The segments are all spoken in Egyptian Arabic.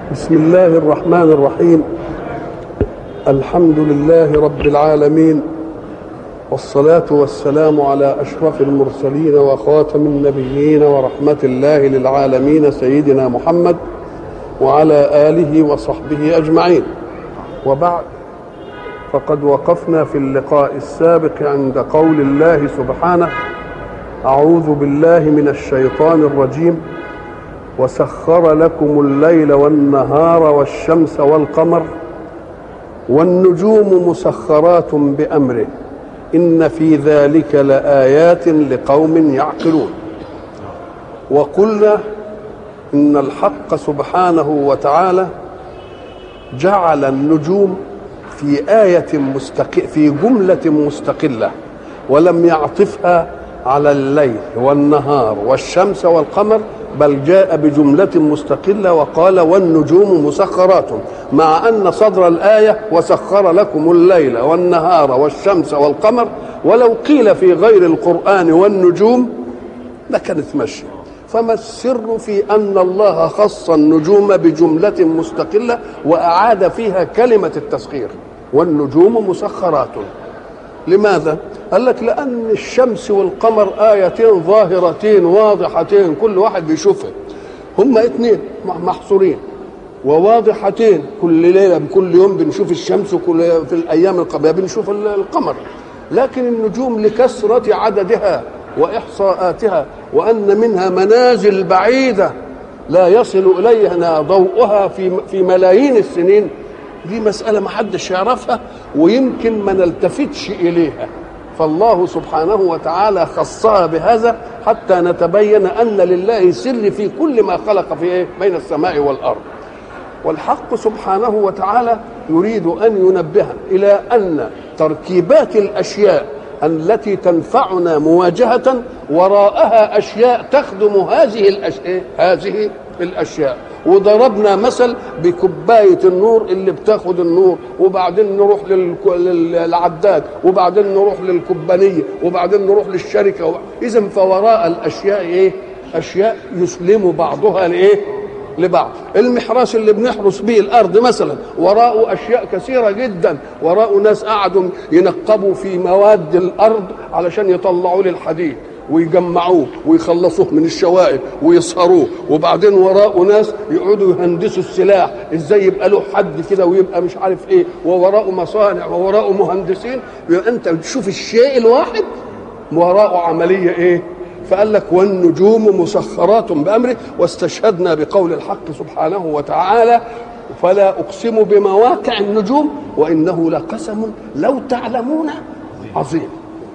بسم الله الرحمن الرحيم الحمد لله رب العالمين والصلاة والسلام على أشرف المرسلين وخاتم النبيين ورحمة الله للعالمين سيدنا محمد وعلى آله وصحبه أجمعين وبعد فقد وقفنا في اللقاء السابق عند قول الله سبحانه أعوذ بالله من الشيطان الرجيم وسخر لكم الليل والنهار والشمس والقمر والنجوم مسخرات بامره ان في ذلك لايات لقوم يعقلون وقلنا ان الحق سبحانه وتعالى جعل النجوم في آية مستقل في جملة مستقلة ولم يعطفها على الليل والنهار والشمس والقمر بل جاء بجملة مستقلة وقال والنجوم مسخرات مع أن صدر الآية وسخر لكم الليل والنهار والشمس والقمر ولو قيل في غير القرآن والنجوم لكانت ماشية فما السر في أن الله خص النجوم بجملة مستقلة وأعاد فيها كلمة التسخير والنجوم مسخرات لماذا؟ قال لك لأن الشمس والقمر آيتين ظاهرتين واضحتين كل واحد بيشوفها هما اثنين محصورين وواضحتين كل ليلة كل يوم بنشوف الشمس وكل في الأيام القبلية بنشوف القمر لكن النجوم لكثرة عددها وإحصاءاتها وأن منها منازل بعيدة لا يصل إليها ضوءها في في ملايين السنين دي مسألة ما حدش يعرفها ويمكن ما نلتفتش إليها فالله سبحانه وتعالى خصها بهذا حتى نتبين أن لله سر في كل ما خلق في إيه؟ بين السماء والأرض والحق سبحانه وتعالى يريد أن ينبه إلى أن تركيبات الأشياء التي تنفعنا مواجهة وراءها أشياء تخدم هذه الأشياء هذه الأشياء وضربنا مثل بكوباية النور اللي بتاخد النور وبعدين نروح للعداد وبعدين نروح للكوبانية وبعدين نروح للشركة إذا فوراء الأشياء إيه؟ أشياء يسلم بعضها لإيه؟ لبعض المحراس اللي بنحرس به الارض مثلا وراءه اشياء كثيره جدا وراءه ناس قعدوا ينقبوا في مواد الارض علشان يطلعوا لي الحديد ويجمعوه ويخلصوه من الشوائب ويصهروه وبعدين وراءه ناس يقعدوا يهندسوا السلاح ازاي يبقى له حد كده ويبقى مش عارف ايه ووراءه مصانع ووراءه مهندسين يبقى انت تشوف الشيء الواحد وراءه عمليه ايه فقال لك والنجوم مسخرات بامره واستشهدنا بقول الحق سبحانه وتعالى فلا اقسم بمواقع النجوم وانه لقسم لو تعلمون عظيم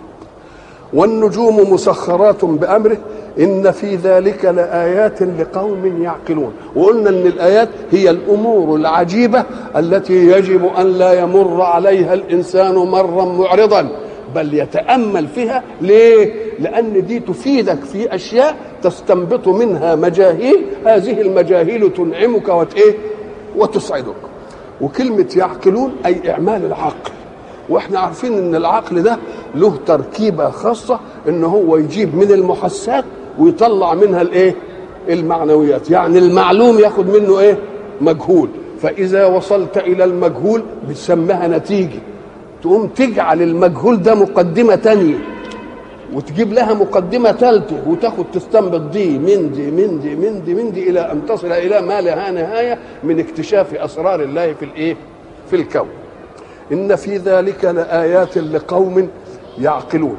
والنجوم مسخرات بامره ان في ذلك لايات لقوم يعقلون وقلنا ان الايات هي الامور العجيبه التي يجب ان لا يمر عليها الانسان مرا معرضا بل يتامل فيها ليه لان دي تفيدك في اشياء تستنبط منها مجاهيل هذه المجاهيل تنعمك وتايه وتسعدك وكلمه يعقلون اي اعمال العقل واحنا عارفين ان العقل ده له تركيبه خاصه ان هو يجيب من المحسات ويطلع منها الايه المعنويات يعني المعلوم ياخد منه ايه مجهول فاذا وصلت الى المجهول بتسميها نتيجه تقوم تجعل المجهول ده مقدمه تانية وتجيب لها مقدمه ثالثه وتاخد تستنبط دي من دي من دي من دي من دي الى ان تصل الى ما لها نهايه من اكتشاف اسرار الله في الايه في الكون ان في ذلك لايات لقوم يعقلون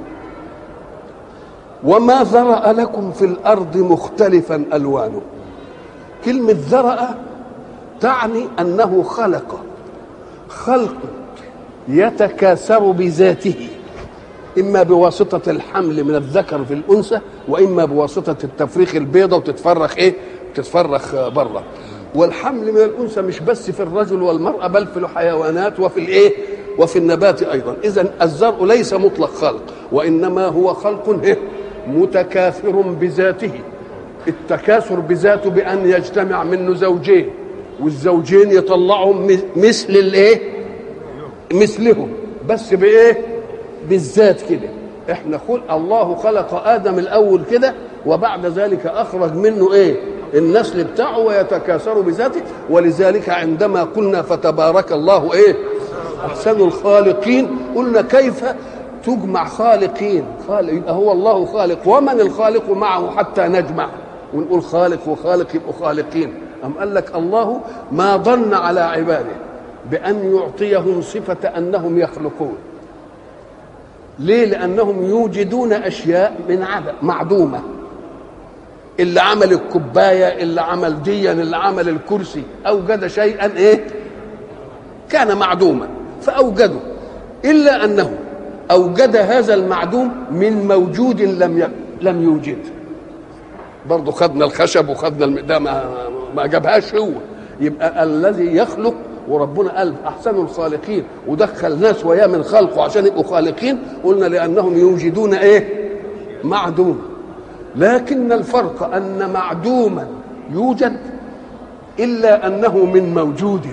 وما ذرا لكم في الارض مختلفا الوانه كلمه ذرا تعني انه خلق خلق يتكاثر بذاته اما بواسطه الحمل من الذكر في الانثى واما بواسطه التفريخ البيضه وتتفرخ ايه تتفرخ بره والحمل من الانثى مش بس في الرجل والمراه بل في الحيوانات وفي الايه وفي النبات ايضا اذا الزرع ليس مطلق خلق وانما هو خلق إيه؟ متكاثر بذاته التكاثر بذاته بان يجتمع منه زوجين والزوجين يطلعوا مثل الايه مثلهم بس بايه بالذات كده احنا خلق الله خلق ادم الاول كده وبعد ذلك اخرج منه ايه النسل بتاعه ويتكاثر بذاته ولذلك عندما قلنا فتبارك الله ايه احسن الخالقين قلنا كيف تجمع خالقين خالق يبقى هو الله خالق ومن الخالق معه حتى نجمع ونقول خالق وخالق يبقوا خالقين أم قال لك الله ما ظن على عباده بأن يعطيهم صفة أنهم يخلقون ليه لأنهم يوجدون أشياء من عدم معدومة اللي عمل الكوباية اللي عمل ديا اللي عمل الكرسي أوجد شيئا إيه كان معدوما فأوجده إلا أنه أوجد هذا المعدوم من موجود لم ي... لم يوجد برضه خدنا الخشب وخدنا الم... ده ما, ما جابهاش هو يبقى الذي يخلق وربنا قال احسن الخالقين ودخل ناس وياه من خلقه عشان يبقوا خالقين قلنا لانهم يوجدون ايه معدوم لكن الفرق ان معدوما يوجد الا انه من موجود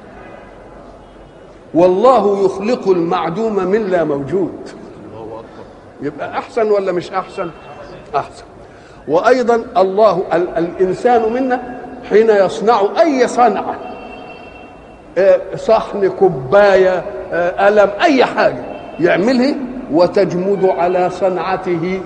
والله يخلق المعدوم من لا موجود يبقى احسن ولا مش احسن احسن وايضا الله ال- الانسان منا حين يصنع اي صنعه آه، صحن كوبايه آه، قلم اي حاجه يعملها وتجمد على صنعته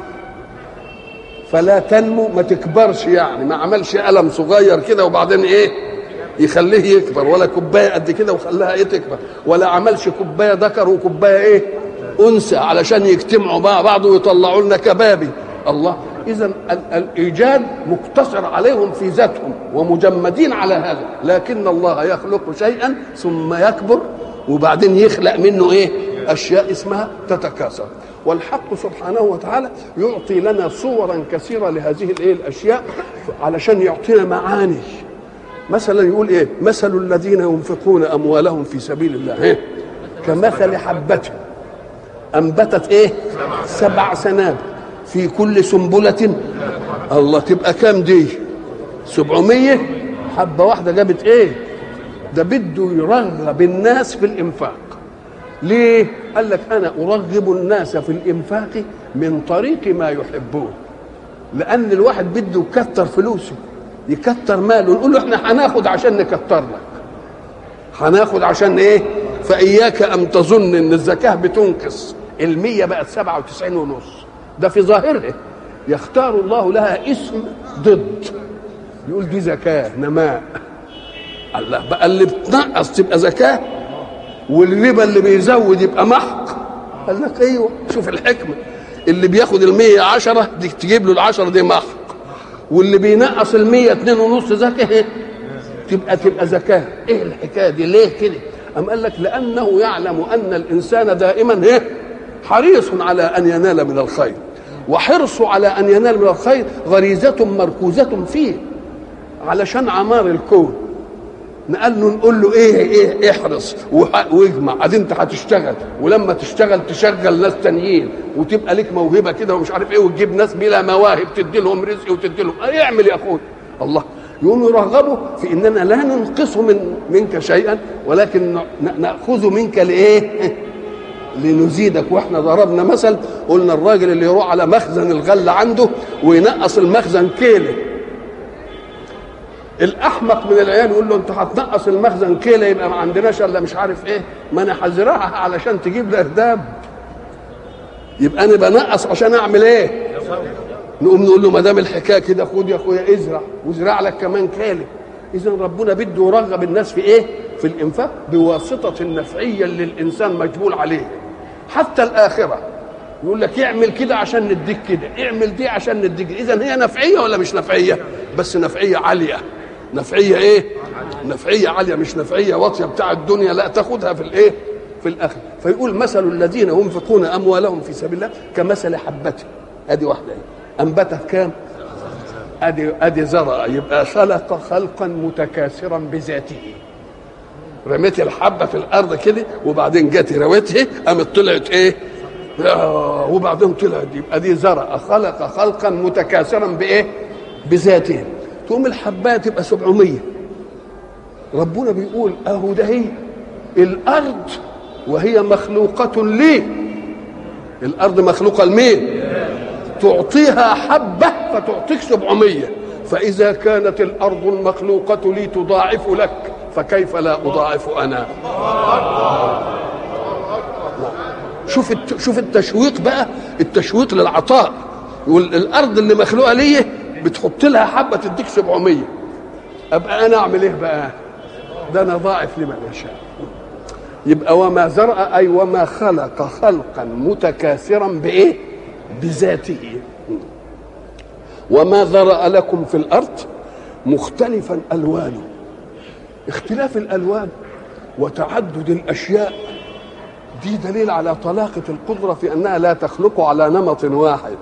فلا تنمو ما تكبرش يعني ما عملش قلم صغير كده وبعدين ايه يخليه يكبر ولا كوبايه قد كده وخلاها ايه تكبر ولا عملش كوبايه ذكر وكوبايه ايه انثى علشان يجتمعوا مع بعض ويطلعوا لنا كبابي الله اذا ال- الايجاد مقتصر عليهم في ذاتهم ومجمدين على هذا لكن الله يخلق شيئا ثم يكبر وبعدين يخلق منه ايه اشياء اسمها تتكاثر والحق سبحانه وتعالى يعطي لنا صورا كثيره لهذه الايه الاشياء علشان يعطينا معاني مثلا يقول ايه مثل الذين ينفقون اموالهم في سبيل الله إيه؟ كمثل حبه انبتت ايه سبع سنابل في كل سنبلة الله تبقى كام دي سبعمية حبة واحدة جابت ايه ده بده يرغب الناس في الانفاق ليه قال لك انا ارغب الناس في الانفاق من طريق ما يحبون لان الواحد بده يكتر فلوسه يكتر ماله نقول له احنا هناخد عشان نكتر لك هناخد عشان ايه فاياك ان تظن ان الزكاه بتنقص المية بقت سبعة وتسعين ونص ده في ظاهرها يختار الله لها اسم ضد يقول دي زكاة نماء الله بقى اللي بتنقص تبقى زكاة والربا اللي بيزود يبقى محق قال لك ايوه شوف الحكمة اللي بياخد المية عشرة دي تجيب له العشرة دي محق واللي بينقص المية اتنين ونص زكاة تبقى تبقى زكاة ايه الحكاية دي ليه كده أم قال لك لأنه يعلم أن الإنسان دائما ايه حريص على أن ينال من الخير وحرصه على أن ينال من الخير غريزة مركوزة فيه علشان عمار الكون نقال له نقول له ايه ايه احرص وح- واجمع ادي انت هتشتغل ولما تشتغل تشغل ناس تانيين وتبقى لك موهبه كده ومش عارف ايه وتجيب ناس بلا مواهب تدي لهم رزق وتدي لهم ايه اعمل يا اخوي الله يقوموا يرغبوا في اننا لا ننقص من منك شيئا ولكن ن- ناخذ منك لايه؟ لنزيدك واحنا ضربنا مثل قلنا الراجل اللي يروح على مخزن الغل عنده وينقص المخزن كيلو الاحمق من العيال يقول له انت هتنقص المخزن كيلو يبقى ما عندناش الا مش عارف ايه ما انا هزرعها علشان تجيب لي ارداب يبقى انا بنقص عشان اعمل ايه نقوم نقول له ما دام الحكايه كده خد يا اخويا ازرع وازرع لك كمان كيلو اذا ربنا بده يرغب الناس في ايه في الانفاق بواسطه النفعيه اللي الانسان مجبول عليه حتى الاخره يقول لك اعمل كده عشان نديك كده اعمل دي عشان نديك اذا هي نفعيه ولا مش نفعيه بس نفعيه عاليه نفعيه ايه نفعيه عاليه مش نفعيه واطيه بتاع الدنيا لا تاخدها في الايه في الاخر فيقول مثل الذين ينفقون اموالهم في سبيل الله كمثل حبه ادي واحده ايه انبتت كام ادي ادي زرع يبقى خلق خلقا متكاثرا بذاته رميت الحبه في الارض كده وبعدين جت رويتها قامت طلعت ايه آه، وبعدين طلعت يبقى دي زرع خلق خلقا متكاثرا بايه بذاته تقوم الحبايه تبقى 700 ربنا بيقول اهو ده هي الارض وهي مخلوقه لي الارض مخلوقه لمين تعطيها حبه فتعطيك 700 فإذا كانت الأرض المخلوقة لي تضاعف لك فكيف لا أضاعف أنا شوف شوف التشويق بقى التشويق للعطاء يقول الأرض اللي مخلوقة ليه بتحط لها حبة تديك 700 أبقى أنا أعمل إيه بقى ده أنا ضاعف لمن يشاء يبقى وما زرع أي وما خلق خلقا متكاثرا بإيه بذاته وما ذرأ لكم في الأرض مختلفا ألوانه اختلاف الألوان وتعدد الأشياء دي دليل على طلاقة القدرة في أنها لا تخلق على نمط واحد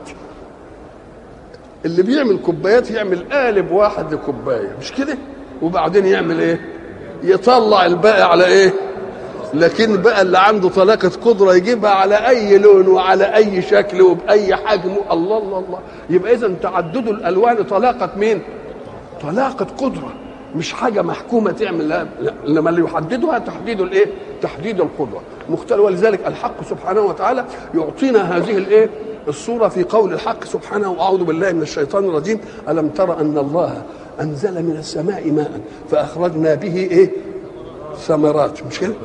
اللي بيعمل كوبايات يعمل قالب واحد لكوباية مش كده وبعدين يعمل ايه يطلع الباقي على ايه لكن بقى اللي عنده طلاقة قدرة يجيبها على أي لون وعلى أي شكل وبأي حجم الله الله الله يبقى إذا تعدد الألوان طلاقة مين؟ طلاقة قدرة مش حاجة محكومة تعمل لا إنما اللي يحددها تحديد الإيه؟ تحديد القدرة مختلف ولذلك الحق سبحانه وتعالى يعطينا هذه الإيه؟ الصورة في قول الحق سبحانه وأعوذ بالله من الشيطان الرجيم ألم تر أن الله أنزل من السماء ماء فأخرجنا به إيه؟ ثمرات مش كده؟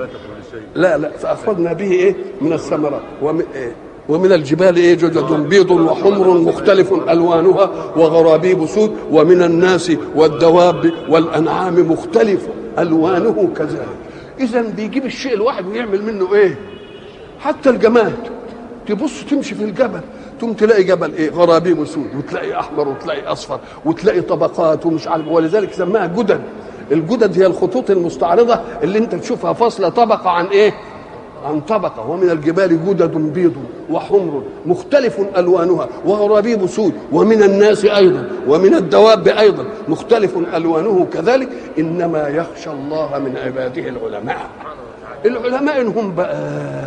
لا لا فأخرجنا به إيه؟ من الثمرات ومن إيه؟ ومن الجبال ايه جدد بيض وحمر مختلف الوانها وغرابيب سود ومن الناس والدواب والانعام مختلف الوانه كذلك اذا بيجيب الشيء الواحد ويعمل منه ايه حتى الجماد تبص تمشي في الجبل تقوم تلاقي جبل ايه غرابيب سود وتلاقي احمر وتلاقي اصفر وتلاقي طبقات ومش عارف ولذلك سماها جدد الجدد هي الخطوط المستعرضه اللي انت تشوفها فاصله طبقه عن ايه عن طبقة ومن الجبال جدد بيض وحمر مختلف ألوانها وغرابيب سود ومن الناس أيضا ومن الدواب أيضا مختلف ألوانه كذلك إنما يخشى الله من عباده العلماء العلماء إن هم بقى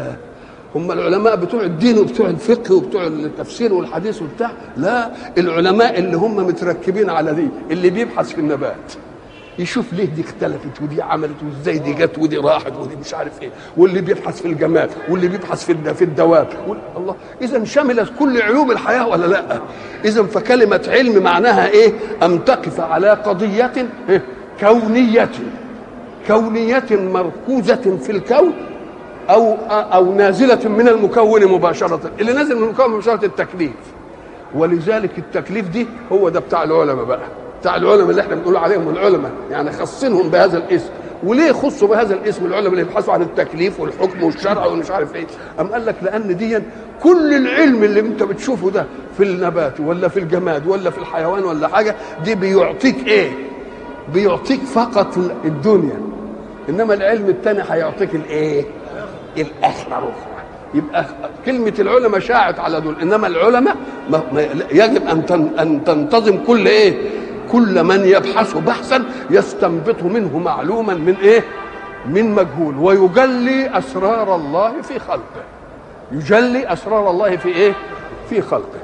هم العلماء بتوع الدين وبتوع الفقه وبتوع التفسير والحديث وبتاع لا العلماء اللي هم متركبين على دي اللي بيبحث في النبات يشوف ليه دي اختلفت ودي عملت وازاي دي جت ودي راحت ودي مش عارف ايه واللي بيبحث في الجمال واللي بيبحث في في الدواب الله اذا شملت كل علوم الحياه ولا لا اذا فكلمه علم معناها ايه ان تقف على قضيه إيه؟ كونيه كونيه مركوزه في الكون او او نازله من المكون مباشره اللي نازل من المكون مباشره التكليف ولذلك التكليف دي هو ده بتاع العلماء بقى بتاع العلماء اللي احنا بنقول عليهم العلماء يعني خصنهم بهذا الاسم وليه خصوا بهذا الاسم العلماء اللي يبحثوا عن التكليف والحكم والشرع ومش عارف ايه ام قال لك لان دي كل العلم اللي انت بتشوفه ده في النبات ولا في الجماد ولا في الحيوان ولا حاجه دي بيعطيك ايه بيعطيك فقط الدنيا انما العلم الثاني هيعطيك الايه الاخره يبقى كلمة العلماء شاعت على دول إنما العلماء ما ما يجب أن أن تنتظم كل إيه؟ كل من يبحث بحثا يستنبط منه معلوما من ايه من مجهول ويجلي اسرار الله في خلقه يجلي اسرار الله في ايه في خلقه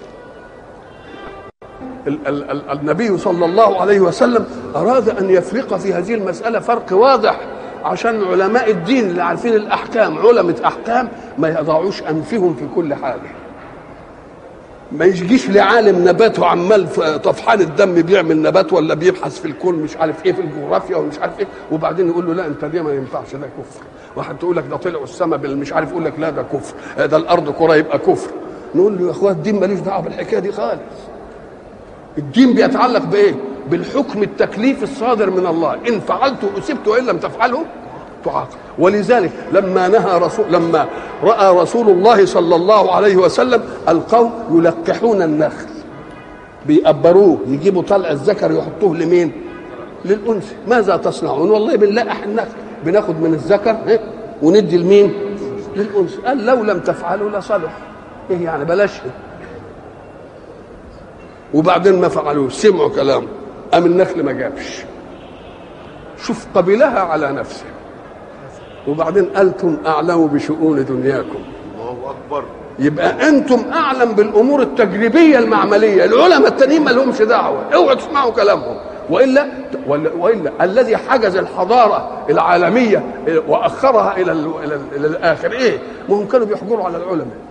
ال- ال- ال- النبي صلى الله عليه وسلم اراد ان يفرق في هذه المساله فرق واضح عشان علماء الدين اللي عارفين الاحكام علماء احكام ما يضعوش انفهم في كل حاجه ما يجيش لعالم نبات وعمال في طفحان الدم بيعمل نبات ولا بيبحث في الكون مش عارف ايه في الجغرافيا ومش عارف ايه وبعدين يقول له لا انت دي ما ينفعش ده كفر واحد تقول لك ده طلعوا السماء مش عارف يقول لك لا ده كفر ده الارض كره يبقى كفر نقول له يا اخوات الدين ماليش دعوه بالحكايه دي خالص الدين بيتعلق بايه بالحكم التكليف الصادر من الله ان فعلته اصبت وان لم تفعله تعاقب ولذلك لما نهى رسول لما راى رسول الله صلى الله عليه وسلم القوم يلقحون النخل بيقبروه يجيبوا طلع الذكر يحطوه لمين للانثى ماذا تصنعون والله بنلقح النخل بناخد من الذكر إيه؟ وندي لمين للانثى قال لو لم تفعلوا لصلح ايه يعني بلاش وبعدين ما فعلوه سمعوا كلامه قام النخل ما جابش شوف قبلها على نفسه وبعدين أنتم أعلم بشؤون دنياكم الله اكبر يبقى أنتم أعلم بالأمور التجريبية المعملية العلماء التانيين ما لهمش دعوة اوعوا تسمعوا كلامهم وإلا ولا, وإلا الذي حجز الحضارة العالمية وأخرها إلى ال إلى, ال إلى الآخر إيه؟ ما هم كانوا بيحجروا على العلماء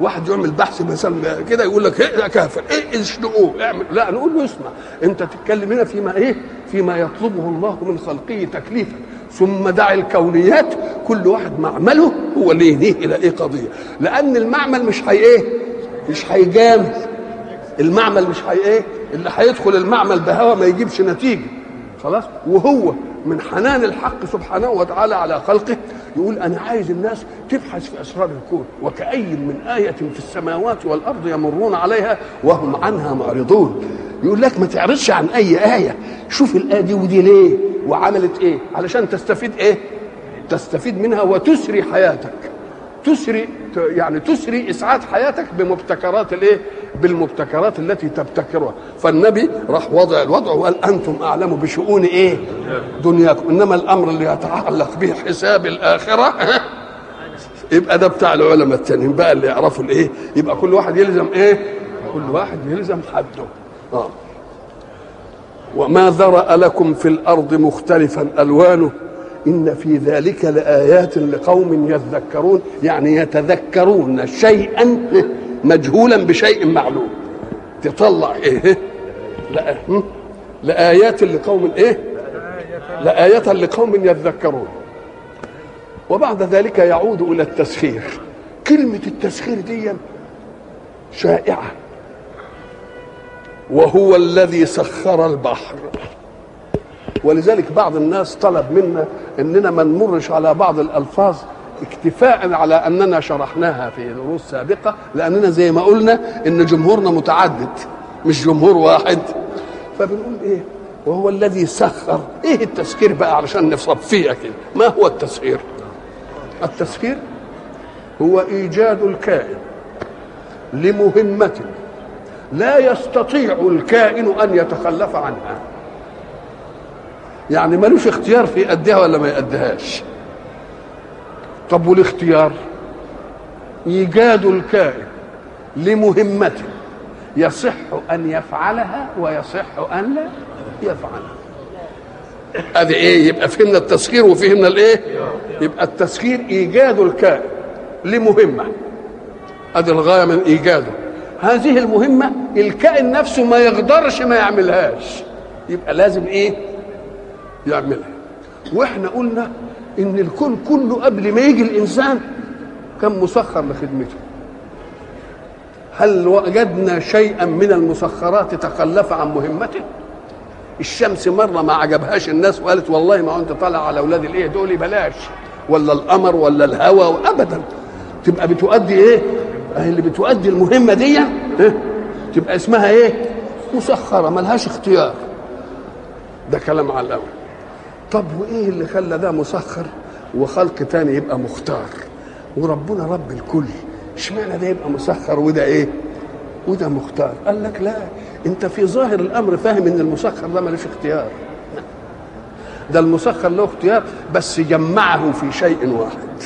واحد يعمل بحث مثلا كده يقول لك ايه كافر ايه اشنقوه اعمل لا نقول له اسمع انت تتكلم هنا فيما ايه فيما يطلبه الله من خلقه تكليفا ثم دع الكونيات كل واحد معمله هو اللي يهديه الى ايه قضيه لان المعمل مش هي ايه مش هيجامل المعمل مش هي ايه اللي هيدخل المعمل بهوى ما يجيبش نتيجه خلاص وهو من حنان الحق سبحانه وتعالى على خلقه يقول انا عايز الناس تبحث في اسرار الكون وكأي من آية في السماوات والارض يمرون عليها وهم عنها معرضون يقول لك ما تعرضش عن اي آية شوف الآية دي ودي ليه وعملت ايه علشان تستفيد ايه تستفيد منها وتسري حياتك تسري يعني تسري اسعاد حياتك بمبتكرات الايه بالمبتكرات التي تبتكرها فالنبي راح وضع الوضع وقال انتم اعلم بشؤون ايه دنياكم انما الامر اللي يتعلق به حساب الاخره يبقى ده بتاع العلماء التانيين بقى اللي يعرفوا الايه يبقى كل واحد يلزم ايه كل واحد يلزم حده اه وما ذرأ لكم في الارض مختلفا الوانه إن في ذلك لآيات لقوم يذكرون يعني يتذكرون شيئا مجهولا بشيء معلوم تطلع إيه لا لآيات لقوم إيه لآية لقوم يذكرون وبعد ذلك يعود إلى التسخير كلمة التسخير دي شائعة وهو الذي سخر البحر ولذلك بعض الناس طلب منا اننا ما نمرش على بعض الالفاظ اكتفاء على اننا شرحناها في دروس سابقه لاننا زي ما قلنا ان جمهورنا متعدد مش جمهور واحد فبنقول ايه وهو الذي سخر ايه التسخير بقى علشان نصفيها كده ما هو التسخير التسخير هو ايجاد الكائن لمهمه لا يستطيع الكائن ان يتخلف عنها يعني ملوش اختيار في يأديها ولا ما يأديهاش طب والاختيار إيجاد الكائن لمهمة يصح أن يفعلها ويصح أن لا يفعلها هذه ايه يبقى فهمنا التسخير وفهمنا الايه يبقى التسخير ايجاد الكائن لمهمه ادي الغايه من ايجاده هذه المهمه الكائن نفسه ما يقدرش ما يعملهاش يبقى لازم ايه يعملها واحنا قلنا ان الكون كله قبل ما يجي الانسان كان مسخر لخدمته هل وجدنا شيئا من المسخرات تخلف عن مهمته الشمس مره ما عجبهاش الناس وقالت والله ما انت طالع على اولاد الايه دول بلاش ولا القمر ولا الهواء ابدا تبقى بتؤدي ايه اهي اللي بتؤدي المهمه دي إيه؟ تبقى اسمها ايه مسخره ملهاش اختيار ده كلام على الاول طب وايه اللي خلى ده مسخر وخلق تاني يبقى مختار وربنا رب الكل اشمعنى ده يبقى مسخر وده ايه وده مختار قال لك لا انت في ظاهر الامر فاهم ان المسخر ده ملوش اختيار ده المسخر له اختيار بس جمعه في شيء واحد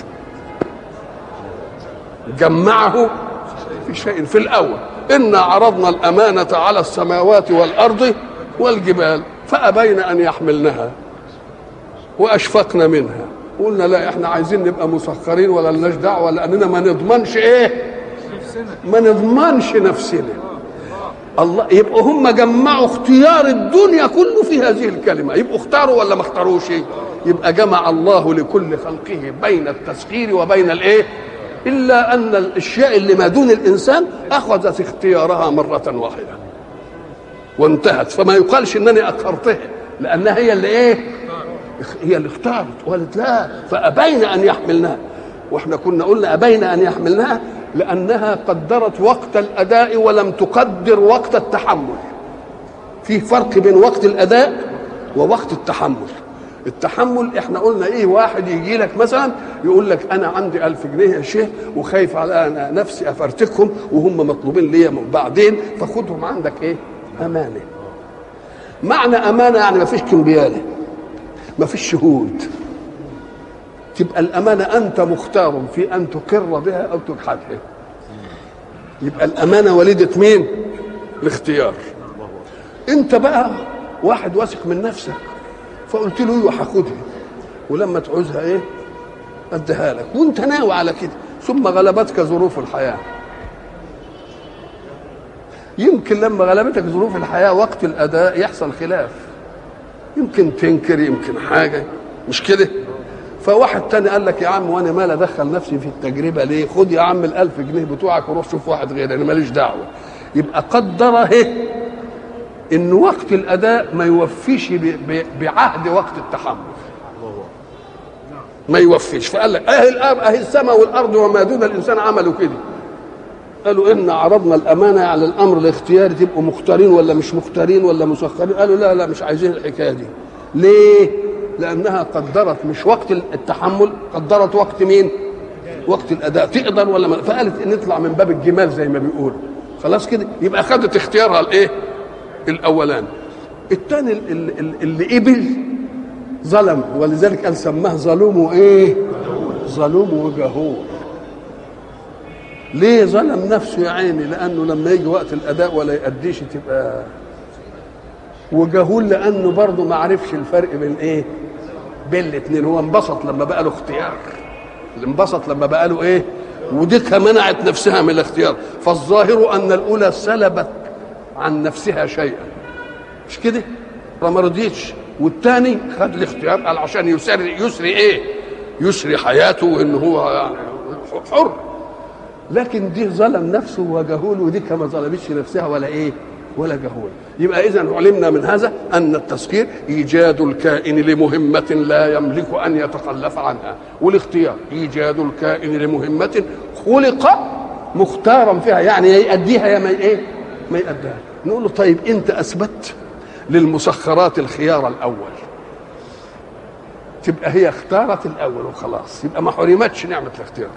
جمعه في شيء في الاول انا عرضنا الامانه على السماوات والارض والجبال فابين ان يحملنها واشفقنا منها قلنا لا احنا عايزين نبقى مسخرين ولا لناش دعوه لاننا ما نضمنش ايه ما نضمنش نفسنا الله يبقوا هم جمعوا اختيار الدنيا كله في هذه الكلمه يبقوا اختاروا ولا ما اختاروش يبقى جمع الله لكل خلقه بين التسخير وبين الايه الا ان الاشياء اللي ما دون الانسان اخذت اختيارها مره واحده وانتهت فما يقالش انني اخرتها لانها هي اللي ايه هي اللي اختارت وقالت لا فابين ان يحملناها واحنا كنا قلنا ابين ان يحملناها لانها قدرت وقت الاداء ولم تقدر وقت التحمل في فرق بين وقت الاداء ووقت التحمل التحمل احنا قلنا ايه واحد يجي لك مثلا يقول لك انا عندي ألف جنيه يا شيخ وخايف على أنا نفسي افرتكهم وهم مطلوبين ليا بعدين فخدهم عندك ايه امانه معنى امانه يعني ما فيش كمبياله ما فيش شهود تبقى الامانه انت مختار في ان تقر بها او تجحدها يبقى الامانه وليده مين الاختيار انت بقى واحد واثق من نفسك فقلت له ايوه هاخدها ولما تعوزها ايه اديها لك وانت ناوي على كده ثم غلبتك ظروف الحياه يمكن لما غلبتك ظروف الحياه وقت الاداء يحصل خلاف يمكن تنكر يمكن حاجه مش كده فواحد تاني قال لك يا عم وانا مال ادخل نفسي في التجربه ليه خد يا عم الألف جنيه بتوعك وروح شوف واحد غيري انا ماليش دعوه يبقى قدر اهي ان وقت الاداء ما يوفيش ب- ب- بعهد وقت التحمل ما يوفيش فقال لك اهي الارض اهي السماء والارض وما دون الانسان عملوا كده قالوا ان عرضنا الامانه على الامر الاختياري تبقوا مختارين ولا مش مختارين ولا مسخرين قالوا لا لا مش عايزين الحكايه دي ليه لانها قدرت مش وقت التحمل قدرت وقت مين وقت الاداء تقدر ولا ما فقالت نطلع من باب الجمال زي ما بيقولوا خلاص كده يبقى خدت اختيارها الايه الاولاني الثاني ال- ال- اللي قبل ظلم ولذلك قال سماه ظلوم وايه ظلوم وجهول ليه ظلم نفسه يا عيني لانه لما يجي وقت الاداء ولا يأديش تبقى وجهول لانه برضه ما عرفش الفرق بين ايه بين الاثنين هو انبسط لما بقى له اختيار انبسط لما بقى له ايه وديكها منعت نفسها من الاختيار فالظاهر ان الاولى سلبت عن نفسها شيئا مش كده ما رضيتش والتاني خد الاختيار قال عشان يسري يسري ايه يسري حياته وان هو يعني حر لكن دي ظلم نفسه وجهول ودي ما ظلمتش نفسها ولا ايه ولا جهول يبقى اذا علمنا من هذا ان التسخير ايجاد الكائن لمهمه لا يملك ان يتخلف عنها والاختيار ايجاد الكائن لمهمه خلق مختارا فيها يعني يا يأديها يا ما ايه ما يأديها نقول له طيب انت اثبت للمسخرات الخيار الاول تبقى هي اختارت الاول وخلاص يبقى ما حرمتش نعمه الاختيار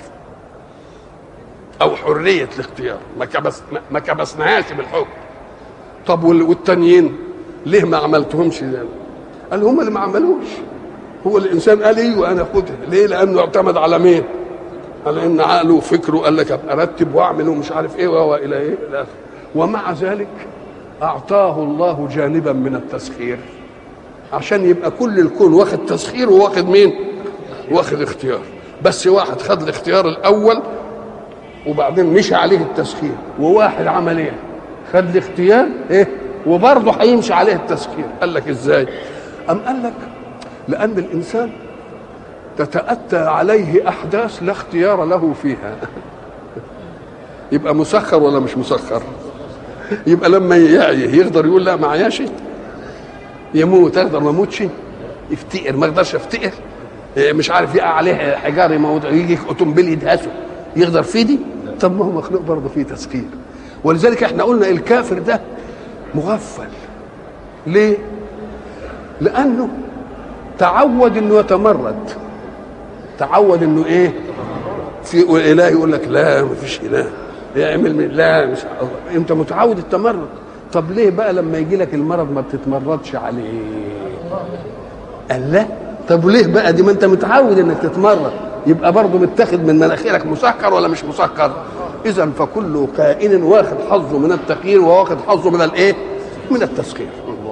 او حريه الاختيار ما كبس ما كبسناهاش بالحكم طب وال- والتانيين ليه ما عملتهمش ده؟ قال هم اللي ما عملوش هو الانسان قال ايوه انا خدها ليه لانه اعتمد على مين على ان عقله وفكره قال لك ابقى ارتب واعمل ومش عارف ايه وهو الى ايه الى اخره ومع ذلك اعطاه الله جانبا من التسخير عشان يبقى كل الكون واخد تسخير وواخد مين واخد اختيار بس واحد خد الاختيار الاول وبعدين مشي عليه التسخير وواحد عمل ايه خد الاختيار ايه وبرضه هيمشي عليه التسخير قال لك ازاي ام قال لك لان الانسان تتاتى عليه احداث لا اختيار له فيها يبقى مسخر ولا مش مسخر يبقى لما يعي يقدر يقول لا معياش يموت اقدر ما اموتش يفتقر ما اقدرش افتقر إيه مش عارف يقع عليه حجار يموت يجي اوتومبيل يدهسه يقدر في دي طب ما هو مخلوق برضه فيه تسخير ولذلك احنا قلنا الكافر ده مغفل ليه لانه تعود انه يتمرد تعود انه ايه في اله يقول لك لا ما فيش اله يعمل من لا مش الله انت متعود التمرد طب ليه بقى لما يجي لك المرض ما بتتمردش عليه قال لا طب ليه بقى دي ما انت متعود انك تتمرد يبقى برضه متاخد من مناخيرك مسكر ولا مش مسكر اذا فكل كائن واخد حظه من التغيير وواخد حظه من الايه من التسخير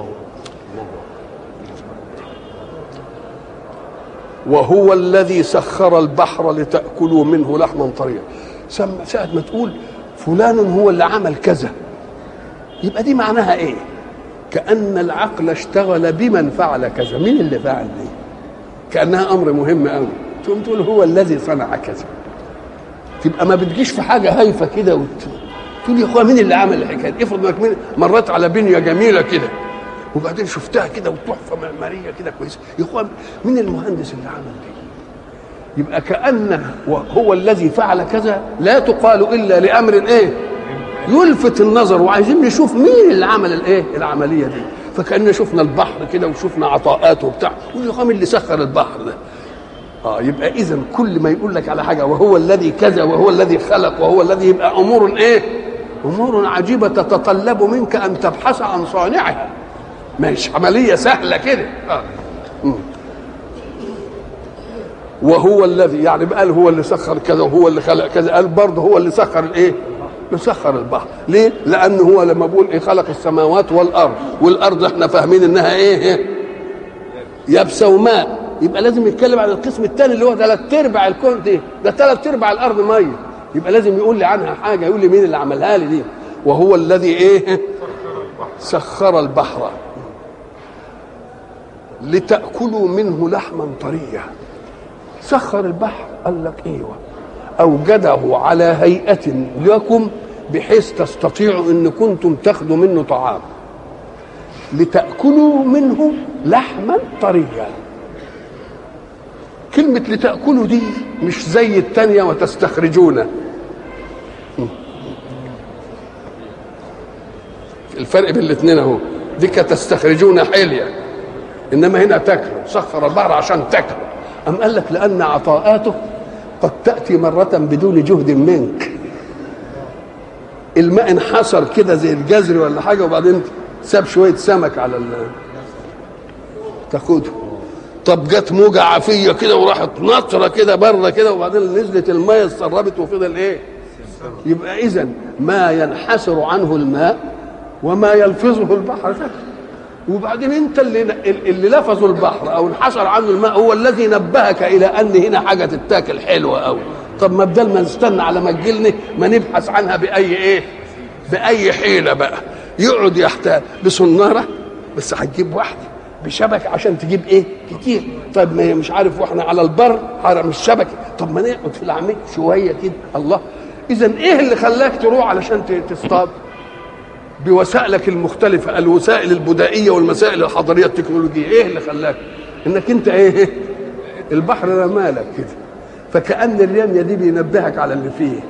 وهو الذي سخر البحر لتأكلوا منه لحما طريا سم- ساعة ما تقول فلان هو اللي عمل كذا يبقى دي معناها ايه كأن العقل اشتغل بمن فعل كذا مين اللي فعل دي كأنها أمر مهم قوي تقوم تقول هو الذي صنع كذا تبقى ما بتجيش في حاجة هايفة كده وت... تقول يا اخويا مين اللي عمل الحكايه دي؟ افرض انك مين- مريت على بنيه جميله كده وبعدين شفتها كده وتحفه معماريه كده كويسه يا اخويا مين المهندس اللي عمل دي؟ يبقى كأن هو الذي فعل كذا لا تقال إلا لأمر إيه يلفت النظر وعايزين نشوف مين اللي عمل الإيه العملية دي فكأننا شفنا البحر كده وشفنا عطاءاته وبتاع يقول يا مين اللي سخر البحر ده اه يبقى اذا كل ما يقول لك على حاجه وهو الذي كذا وهو الذي خلق وهو الذي يبقى امور ايه امور عجيبه تتطلب منك ان تبحث عن صانعها مش عمليه سهله كده آه. مم. وهو الذي يعني قال هو اللي سخر كذا وهو اللي خلق كذا قال برضه هو اللي سخر الايه مسخر البحر ليه لانه هو لما بقول ايه خلق السماوات والارض والارض احنا فاهمين انها ايه, إيه؟ يابسه وماء يبقى لازم يتكلم عن القسم الثاني اللي هو ثلاث ارباع الكون دي ده ثلاث ارباع الارض ميه يبقى لازم يقول لي عنها حاجه يقول لي مين اللي عملها لي دي وهو الذي ايه سخر البحر لتأكلوا منه لحما طريا سخر البحر قال لك ايوه اوجده على هيئه لكم بحيث تستطيعوا ان كنتم تاخذوا منه طعام لتاكلوا منه لحما طريا كلمة لتأكلوا دي مش زي التانية وتستخرجون الفرق بين الاثنين اهو دي تستخرجون حلية انما هنا تاكلوا سخر البحر عشان تاكلوا أم قال لك لأن عطاءاته قد تأتي مرة بدون جهد منك الماء انحصر كده زي الجزر ولا حاجة وبعدين ساب شوية سمك على ال تاخده طب جت موجة عافية كده وراحت نطرة كده بره كده وبعدين نزلت المية اتسربت وفضل ايه يبقى إذا ما ينحسر عنه الماء وما يلفظه البحر تاكل وبعدين انت اللي اللي لفظوا البحر او انحسر عنه الماء هو الذي نبهك الى ان هنا حاجه تتاكل حلوه قوي طب ما بدل ما نستنى على ما تجيلنا ما نبحث عنها باي ايه باي حيله بقى يقعد يحتاج بصناره بس هتجيب واحده بشبكه عشان تجيب ايه كتير طيب ما مش عارف واحنا على البر مش شبكه طب ما نقعد في العميق شويه كده الله اذا ايه اللي خلاك تروح علشان تصطاد بوسائلك المختلفة الوسائل البدائية والمسائل الحضارية التكنولوجية ايه اللي خلاك انك انت ايه البحر رمالك كده فكأن الرمية دي بينبهك على اللي فيه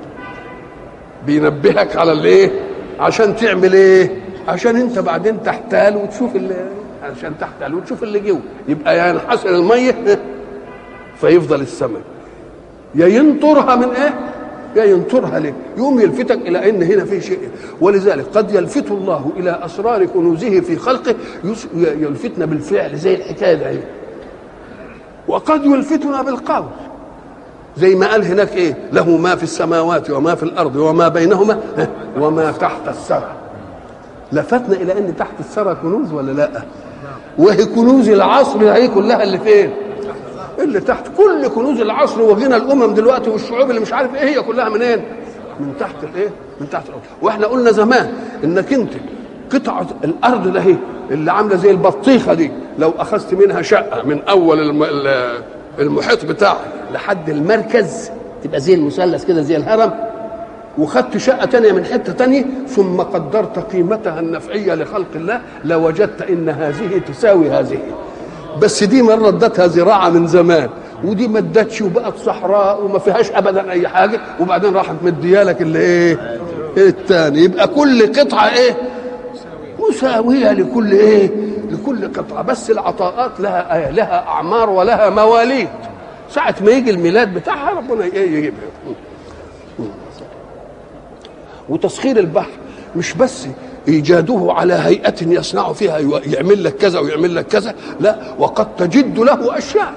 بينبهك على اللي ايه عشان تعمل ايه عشان انت بعدين تحتال وتشوف اللي عشان تحتال وتشوف اللي جوه يبقى ينحسر الميه فيفضل السمك يا ينطرها من ايه يا ينطرها ليه يقوم يلفتك الى ان هنا في شيء ولذلك قد يلفت الله الى اسرار كنوزه في خلقه يلفتنا بالفعل زي الحكايه دي وقد يلفتنا بالقول زي ما قال هناك ايه له ما في السماوات وما في الارض وما بينهما وما تحت الثرى لفتنا الى ان تحت الثرى كنوز ولا لا وهي كنوز العصر هي كلها اللي فين اللي تحت كل كنوز العصر وغنى الامم دلوقتي والشعوب اللي مش عارف ايه هي كلها منين من تحت الايه من تحت الارض واحنا قلنا زمان انك انت قطعه الارض ده هي اللي عامله زي البطيخه دي لو اخذت منها شقه من اول المحيط بتاعك لحد المركز تبقى زي المثلث كده زي الهرم وخدت شقة تانية من حتة تانية ثم قدرت قيمتها النفعية لخلق الله لوجدت إن هذه تساوي هذه بس دي مرة ادتها زراعة من زمان ودي ما ادتش وبقت صحراء وما فيهاش ابدا اي حاجه وبعدين راحت مديالك اللي ايه الثاني يبقى كل قطعه ايه مساويه لكل ايه لكل قطعه بس العطاءات لها لها اعمار ولها مواليد ساعه ما يجي الميلاد بتاعها ربنا ايه يجيبها وتسخير البحر مش بس ايجاده على هيئه يصنع فيها يعمل لك كذا ويعمل لك كذا لا وقد تجد له اشياء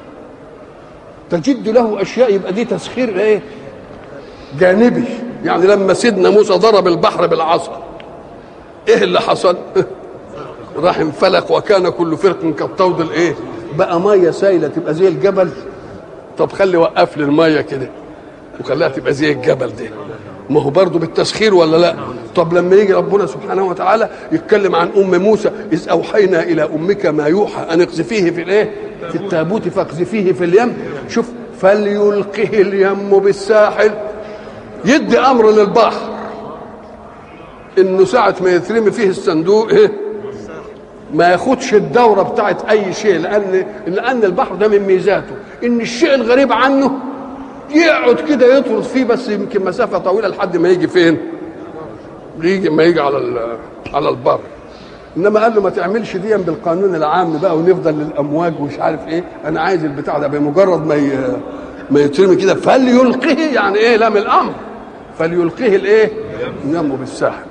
تجد له اشياء يبقى دي تسخير ايه جانبي يعني لما سيدنا موسى ضرب البحر بالعصا ايه اللي حصل راح انفلق وكان كل فرق كالطود الايه بقى ميه سايله تبقى زي الجبل طب خلي وقف لي الميه كده وخليها تبقى زي الجبل ده ما هو برضه بالتسخير ولا لا طب لما يجي ربنا سبحانه وتعالى يتكلم عن ام موسى اذ اوحينا الى امك ما يوحى ان اقذفيه في الايه في التابوت فاقذفيه في اليم شوف فليلقه اليم بالساحل يدي امر للبحر انه ساعه ما يترمي فيه الصندوق ايه ما ياخدش الدوره بتاعت اي شيء لان لان البحر ده من ميزاته ان الشيء الغريب عنه يقعد كده يطرد فيه بس يمكن مسافه طويله لحد ما يجي فين يجي ما يجي على على البر انما قال له ما تعملش دي بالقانون العام بقى ونفضل للامواج ومش عارف ايه انا عايز البتاع ده بمجرد ما ي... ما يترمي كده فليلقه يعني ايه لام الامر فليلقه الايه ينمو بالساحل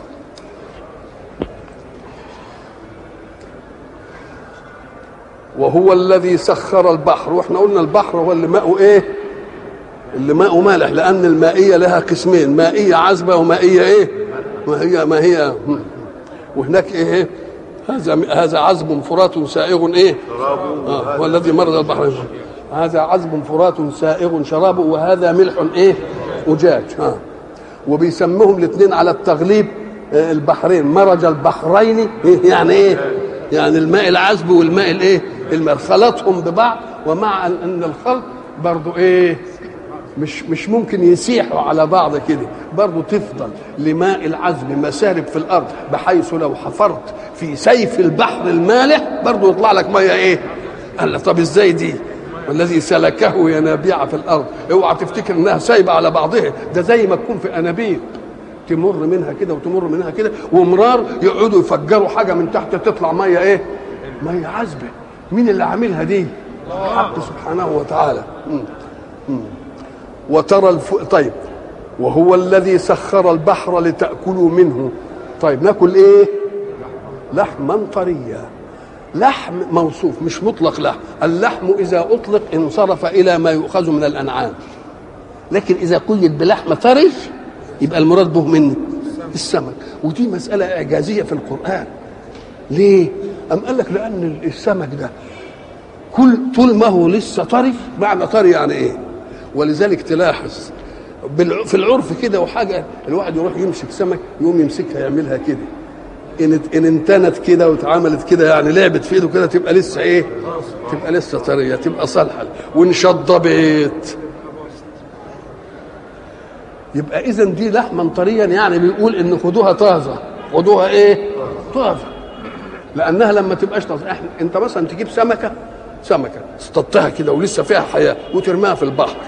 وهو الذي سخر البحر واحنا قلنا البحر هو اللي ماءه ايه اللي ماءه مالح لان المائيه لها قسمين مائيه عذبه ومائيه ايه ما هي ما هي وهناك ايه هذا هذا عذب فرات سائغ ايه آه والذي مرض البحر هذا عذب فرات سائغ شرابه وهذا ملح ايه أجاج ها وبيسموهم الاثنين على التغليب آه، البحرين مرج البحرين يعني ايه يعني الماء العذب والماء الايه الماء خلطهم ببعض ومع ان الخلط برضو ايه مش مش ممكن يسيحوا على بعض كده برضه تفضل لماء العذب مسارب في الارض بحيث لو حفرت في سيف البحر المالح برضه يطلع لك ميه ايه قال طب ازاي دي والذي سلكه ينابيع في الارض اوعى تفتكر انها سايبه على بعضها ده زي ما تكون في انابيب تمر منها كده وتمر منها كده ومرار يقعدوا يفجروا حاجه من تحت تطلع ميه ايه ميه عذبه مين اللي عاملها دي الحق سبحانه وتعالى م. م. وترى الف... طيب وهو الذي سخر البحر لتأكلوا منه طيب ناكل ايه لحما طريا لحم موصوف مش مطلق لحم اللحم إذا أطلق انصرف إلى ما يؤخذ من الأنعام لكن إذا قيد بلحم طري يبقى المراد به منه السمك ودي مسألة إعجازية في القرآن ليه؟ أم قال لك لأن السمك ده كل طول ما هو لسه طري معنى طري يعني إيه؟ ولذلك تلاحظ في العرف كده وحاجة الواحد يروح يمسك سمك يقوم يمسكها يعملها كده ان ان انتنت كده واتعملت كده يعني لعبت في ايده كده تبقى لسه ايه؟ تبقى لسه طريه تبقى صالحه وان شضبت يبقى اذا دي لحما طريا يعني بيقول ان خدوها طازه خدوها ايه؟ طازه لانها لما تبقاش طازه احنا انت مثلا تجيب سمكه سمكه اصطدتها كده ولسه فيها حياه وترميها في البحر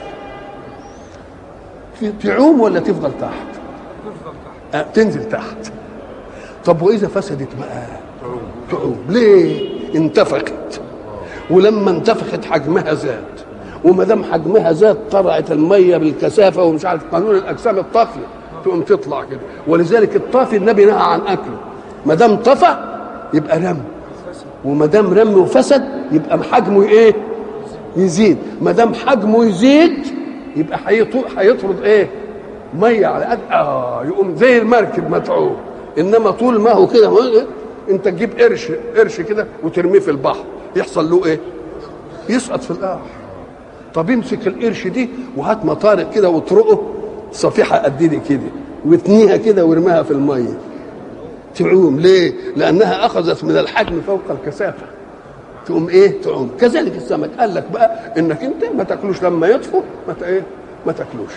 تعوم ولا تفضل تحت؟ تفضل تحت أه تنزل تحت طب واذا فسدت بقى تعوم ليه انتفخت ولما انتفخت حجمها زاد وما دام حجمها زاد طلعت الميه بالكثافه ومش عارف قانون الاجسام الطافيه تقوم تطلع كده ولذلك الطافي النبي نهى عن اكله ما دام طفى يبقى رم وما دام رم وفسد يبقى حجمه ايه يزيد ما دام حجمه يزيد يبقى هيطرد ايه ميه على قد اه يقوم زي المركب متعوب انما طول ما هو كده انت تجيب قرش قرش كده وترميه في البحر يحصل له ايه يسقط في القاع طب امسك القرش دي وهات مطارق كده واطرقه صفيحه قد دي كده واتنيها كده وارميها في الميه تعوم ليه لانها اخذت من الحجم فوق الكثافه تقوم ايه تعوم كذلك السمك قال لك بقى انك انت ما تاكلوش لما يطفو ما ايه ما تاكلوش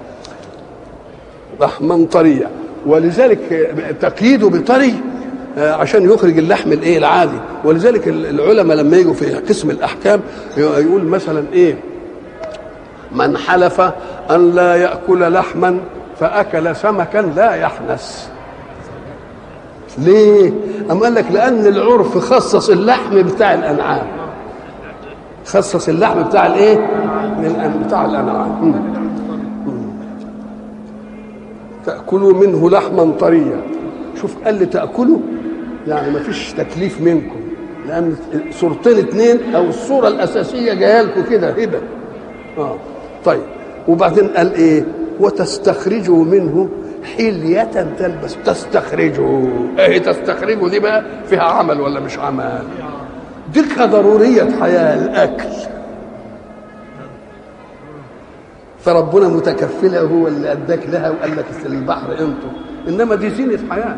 لحما طريا ولذلك تقييده بطري عشان يخرج اللحم الايه العادي ولذلك العلماء لما يجوا في قسم الاحكام يقول مثلا ايه من حلف ان لا ياكل لحما فاكل سمكا لا يحنس ليه أم قال لك لأن العرف خصص اللحم بتاع الأنعام خصص اللحم بتاع الإيه؟ بتاع الأنعام تأكلوا منه لحما طريا شوف قال لي تأكلوا يعني ما فيش تكليف منكم لأن صورتين اتنين أو الصورة الأساسية جاية لكم كده هبة آه طيب وبعدين قال إيه؟ وتستخرجوا منه حلية تلبس تستخرجوا ايه تستخرجوا دي بقى فيها عمل ولا مش عمل ديكها ضرورية حياة الأكل فربنا متكفلها هو اللي أداك لها وقال لك البحر انتم إنما دي زينة حياة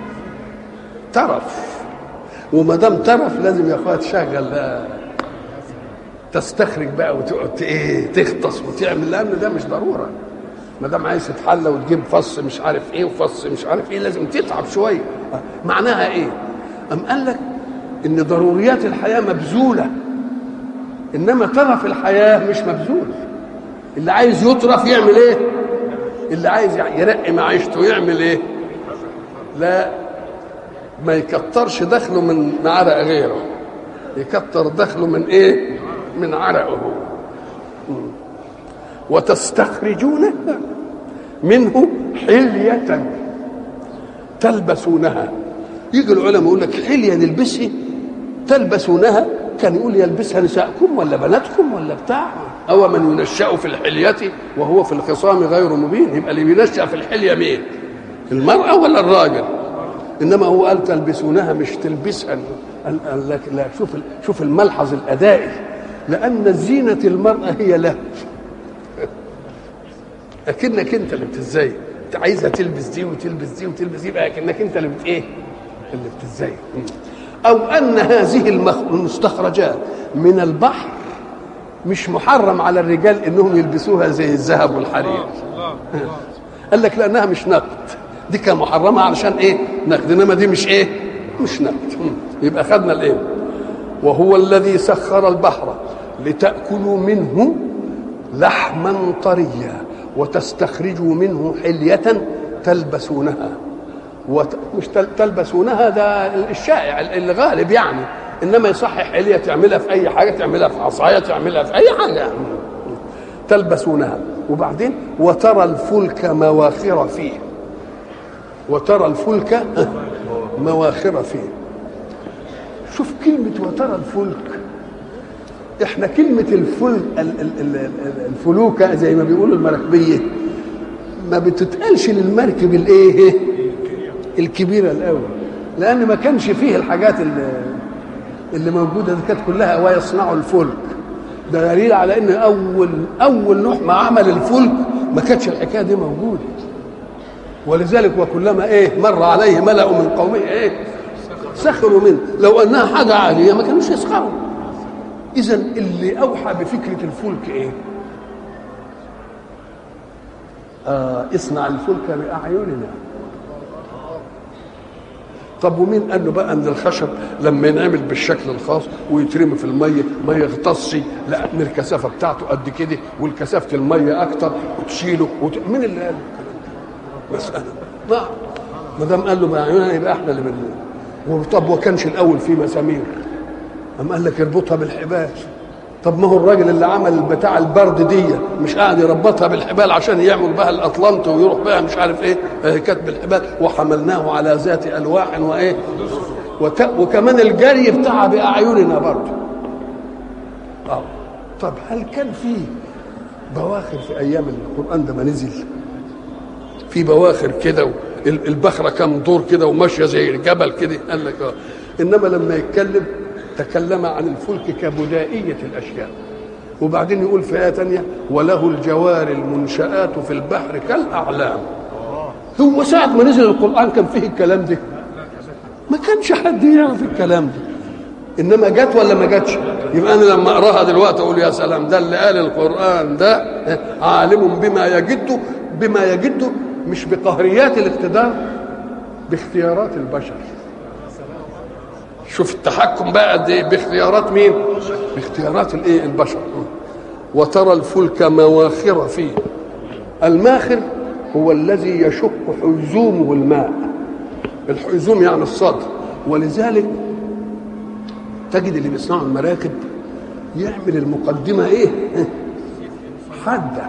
ترف وما دام ترف لازم يا اخويا تشغل بقى تستخرج بقى وتقعد ايه تغطس وتعمل لان ده مش ضروره ما دام عايز تتحلى وتجيب فص مش عارف ايه وفص مش عارف ايه لازم تتعب شويه معناها ايه ام قال لك ان ضروريات الحياه مبذوله انما ترف الحياه مش مبذول اللي عايز يترف يعمل ايه اللي عايز يرقي معيشته يعمل ايه لا ما يكترش دخله من عرق غيره يكتر دخله من ايه من عرقه وتستخرجون منه حلية تلبسونها يجي العلماء يقول لك حلية نلبسها تلبسونها كان يقول يلبسها نساءكم ولا بناتكم ولا بتاع أو من ينشأ في الحلية وهو في الخصام غير مبين يبقى اللي بينشأ في الحلية مين المرأة ولا الراجل إنما هو قال تلبسونها مش تلبسها قال لك لا شوف شوف الملحظ الأدائي لأن زينة المرأة هي له اكنك انت اللي بتزين عايزها تلبس دي وتلبس دي وتلبس دي يبقى كانك انت اللي بت ايه اللي بتزين او ان هذه المستخرجات من البحر مش محرم على الرجال انهم يلبسوها زي الذهب والحرير قال لك لانها مش نقد دي كان محرمه علشان ايه نقد انما دي مش ايه مش نقد يبقى خدنا الايه وهو الذي سخر البحر لتاكلوا منه لحما طريا وتستخرجوا منه حليه تلبسونها وت... مش تلبسونها ده الشائع الغالب يعني انما يصحح حليه تعملها في اي حاجه تعملها في عصايه تعملها في اي حاجه يعني. تلبسونها وبعدين وترى الفلك مواخر فيه وترى الفلك مواخر فيه شوف كلمة وترى الفلك احنا كلمة الفلك الفلوكة زي ما بيقولوا المراكبية ما بتتقالش للمركب الايه الكبيرة الاول لان ما كانش فيه الحاجات اللي, اللي موجودة دي كانت كلها ويصنعوا الفلك ده دليل على ان اول اول نوح ما عمل الفلك ما كانتش الحكايه دي موجوده ولذلك وكلما ايه مر عليه ملأ من قومه ايه سخروا منه لو انها حاجه عاليه ما كانوش يسخروا اذا اللي اوحى بفكره الفلك ايه آه اصنع الفلك باعيننا طب ومين قال له بقى ان الخشب لما ينعمل بالشكل الخاص ويترمي في الميه ما يغطسش لا من الكثافه بتاعته قد كده والكثافه الميه اكتر وتشيله وت... مين اللي قال مساله نعم ما دام قال له باعيننا يبقى احنا اللي بنقول طب وكانش الاول في مسامير أم قال لك اربطها بالحبال طب ما هو الراجل اللي عمل بتاع البرد دي مش قاعد يربطها بالحبال عشان يعمل بها الاطلنط ويروح بها مش عارف ايه كانت بالحبال وحملناه على ذات الواح وايه وت... وكمان الجري بتاعها باعيننا برضه اه طب هل كان في بواخر في ايام القران ده ما نزل في بواخر كده البخره كام دور كده وماشيه زي الجبل كده قال لك اه انما لما يتكلم تكلم عن الفلك كبدائية الأشياء وبعدين يقول في آية تانية وله الجوار المنشآت في البحر كالأعلام هو ساعة ما نزل القرآن كان فيه الكلام ده ما كانش حد يعرف الكلام ده انما جت ولا ما جاتش يبقى انا لما اقراها دلوقتي اقول يا سلام ده اللي قال القران ده عالم بما يجد بما يجد مش بقهريات الاقتدار باختيارات البشر شوف التحكم بقى قد ايه باختيارات مين باختيارات الايه البشر وترى الفلك مواخر فيه الماخر هو الذي يشق حزومه الماء الحزوم يعني الصدر ولذلك تجد اللي بيصنعوا المراكب يعمل المقدمة ايه حادة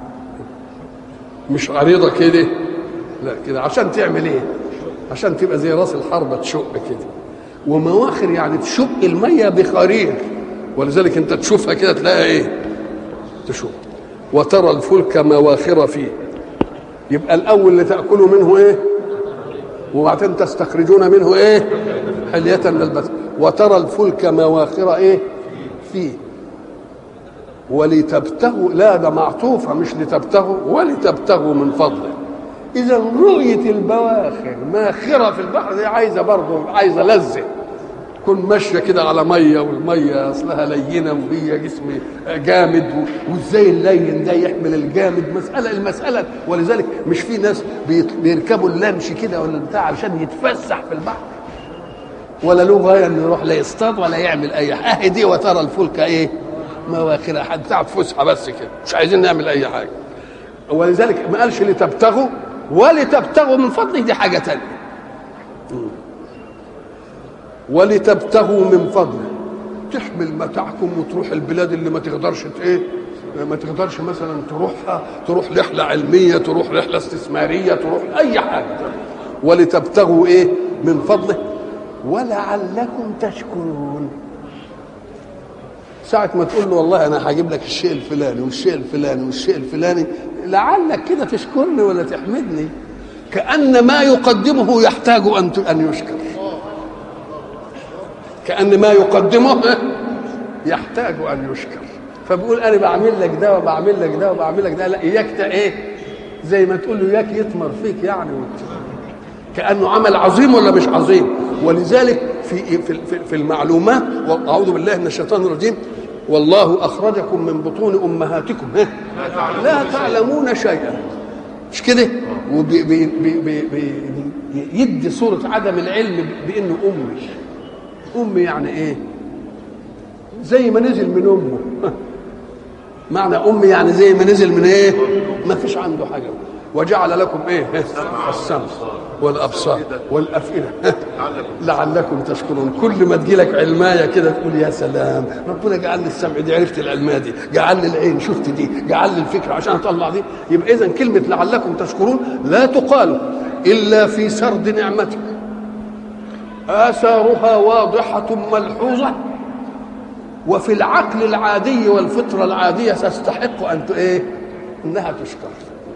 مش عريضة كده لا كده عشان تعمل ايه عشان تبقى زي راس الحربة تشق كده ومواخر يعني تشق الميه بخرير ولذلك انت تشوفها كده تلاقي ايه تشوف وترى الفلك مواخر فيه يبقى الاول اللي تاكلوا منه ايه وبعدين تستخرجون منه ايه حلية للبس وترى الفلك مواخر ايه فيه ولتبتغوا لا ده معطوفة مش لتبتغوا ولتبتغوا من فضله اذا رؤيه البواخر ماخره في البحر دي عايزه برضه عايزه لذه تكون ماشيه كده على ميه والميه اصلها لينه وهي جسم جامد وازاي اللين ده يحمل الجامد مساله المساله ولذلك مش في ناس بيركبوا اللانش كده ولا بتاع عشان يتفسح في البحر ولا له غايه انه يروح لا يصطاد ولا يعمل اي حاجه دي وترى الفلك ايه مواخر حد بتاع فسحه بس كده مش عايزين نعمل اي حاجه ولذلك ما قالش لتبتغوا ولتبتغوا من فضله دي حاجه تانية ولتبتغوا من فضله تحمل متاعكم وتروح البلاد اللي ما تقدرش ايه ما تقدرش مثلا تروحها تروح رحله علميه تروح رحله استثماريه تروح اي حاجه ولتبتغوا ايه من فضله ولعلكم تشكرون ساعة ما تقول له والله أنا هجيب لك الشيء الفلاني والشيء الفلاني والشيء الفلاني لعلك كده تشكرني ولا تحمدني كأن ما يقدمه يحتاج أن أن يشكر كأن ما يقدمه يحتاج أن يشكر فبيقول أنا بعمل لك ده وبعمل لك ده وبعمل لك ده لا إياك إيه زي ما تقول له ياك يطمر فيك يعني وت... كانه عمل عظيم ولا مش عظيم ولذلك في في في المعلومات اعوذ بالله من الشيطان الرجيم والله اخرجكم من بطون امهاتكم لا تعلمون شيئا مش كده ويدي صورة عدم العلم بأنه أمي أمي يعني إيه زي ما نزل من أمه معنى أمي يعني زي ما نزل من إيه ما فيش عنده حاجة وجعل لكم ايه السمع والابصار والافئده لعلكم تشكرون كل ما تجيلك علمايه كده تقول يا سلام ربنا جعل لي السمع دي عرفت العلمايه دي جعل لي العين شفت دي جعل لي الفكره عشان اطلع دي يبقى اذا كلمه لعلكم تشكرون لا تقال الا في سرد نعمتك اثارها واضحه ملحوظه وفي العقل العادي والفطره العاديه تستحق ان ايه انها تشكر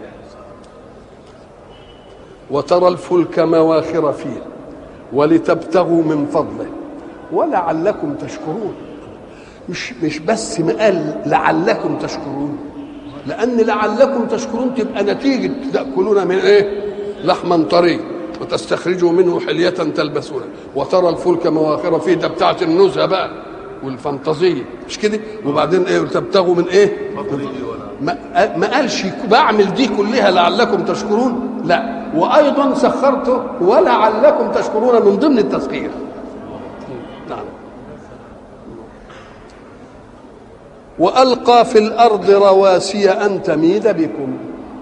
وترى الفلك مواخر فيه ولتبتغوا من فضله ولعلكم تشكرون مش مش بس ما قال لعلكم تشكرون لان لعلكم تشكرون تبقى نتيجه تاكلون من ايه لحما طري وتستخرجوا منه حلية تلبسونها وترى الفلك مواخر فيه ده بتاعت النزهة بقى والفانتازية مش كده وبعدين ايه تبتغوا من ايه ما, ما قالش بعمل دي كلها لعلكم تشكرون لا وايضا سخرته ولعلكم تشكرون من ضمن التسخير نعم والقى في الارض رواسي ان تميد بكم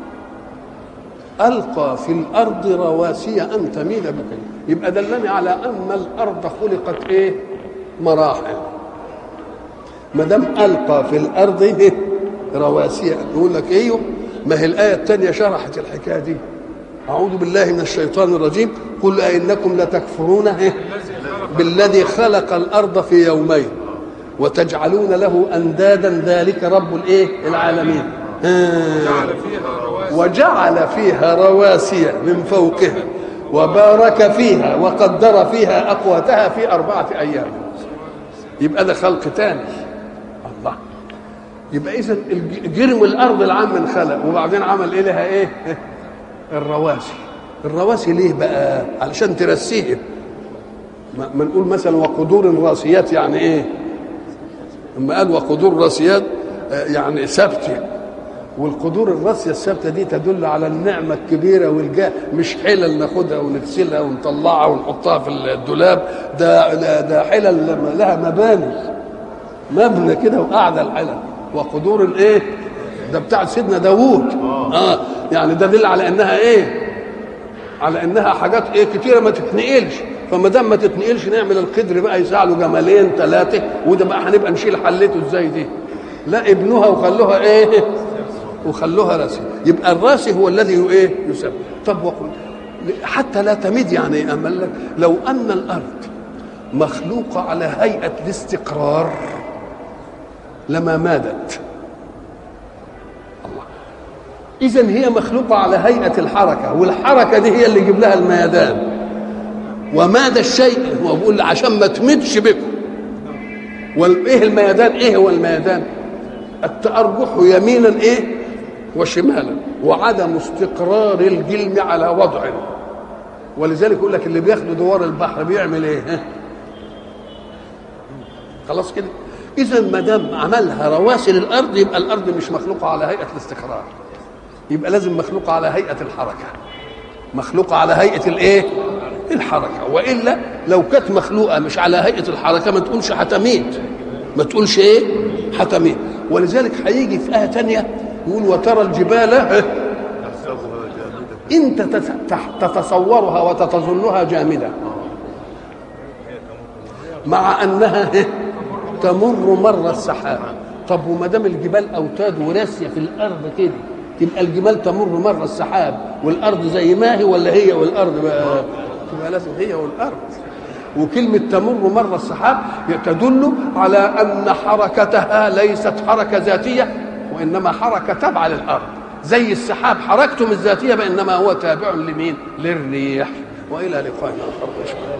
القى في الارض رواسي ان تميد بكم يبقى دلني على ان الارض خلقت ايه مراحل ما دام القى في الارض إيه؟ رواسي يقول لك ايوه ما هي الايه الثانيه شرحت الحكايه دي أعوذ بالله من الشيطان الرجيم قل أئنكم لتكفرون بالذي خلق الأرض في يومين وتجعلون له أندادا ذلك رب الإيه العالمين وجعل فيها رواسي من فوقها وبارك فيها وقدر فيها أقواتها في أربعة أيام يبقى ده خلق تاني الله يبقى إذا جرم الأرض العام من خلق وبعدين عمل إيه لها إيه الرواسي الرواسي ليه بقى علشان ترسيهم ما نقول مثلا وقدور راسيات يعني ايه اما قال وقدور راسيات يعني ثابته والقدور الراسيه الثابته دي تدل على النعمه الكبيره والجاه مش حلل ناخدها ونغسلها ونطلعها ونحطها في الدولاب ده ده حلل لها مباني مبنى كده وقاعده الحلل وقدور الايه ده بتاع سيدنا داوود اه يعني ده دل على انها ايه على انها حاجات ايه كتيره ما تتنقلش فما دام ما تتنقلش نعمل القدر بقى يساعده جمالين ثلاثه وده بقى هنبقى نشيل حلته ازاي دي لا ابنها وخلوها ايه وخلوها راسي يبقى الراسي هو الذي ايه يسمى طب وقل حتى لا تميد يعني امل لك لو ان الارض مخلوقه على هيئه الاستقرار لما مادت اذا هي مخلوقه على هيئه الحركه والحركه دي هي اللي يجيب لها الميدان وماذا الشيء هو بيقول عشان ما تمدش بكم وايه الميدان ايه هو الميدان التأرجح يمينا ايه وشمالا وعدم استقرار الجلم على وضعه ولذلك يقول لك اللي بياخد دوار البحر بيعمل ايه خلاص كده اذا ما دام عملها رواسي للارض يبقى الارض مش مخلوقه على هيئه الاستقرار يبقى لازم مخلوقه على هيئه الحركه مخلوقه على هيئه الايه الحركه والا لو كانت مخلوقه مش على هيئه الحركه ما تقولش هتميت ما تقولش ايه هتميت ولذلك هيجي في ايه تانية يقول وترى الجبال انت تتصورها وتتظنها جامده مع انها تمر مر السحاب طب وما دام الجبال اوتاد وراسيه في الارض كده تبقى الجبال تمر مر السحاب والارض زي ما هي ولا هي والارض بقى تبقى لازم هي والارض وكلمة تمر مر السحاب تدل على أن حركتها ليست حركة ذاتية وإنما حركة تابعة للأرض زي السحاب حركته مش ذاتية بإنما هو تابع لمين؟ للريح وإلى لقائنا الحر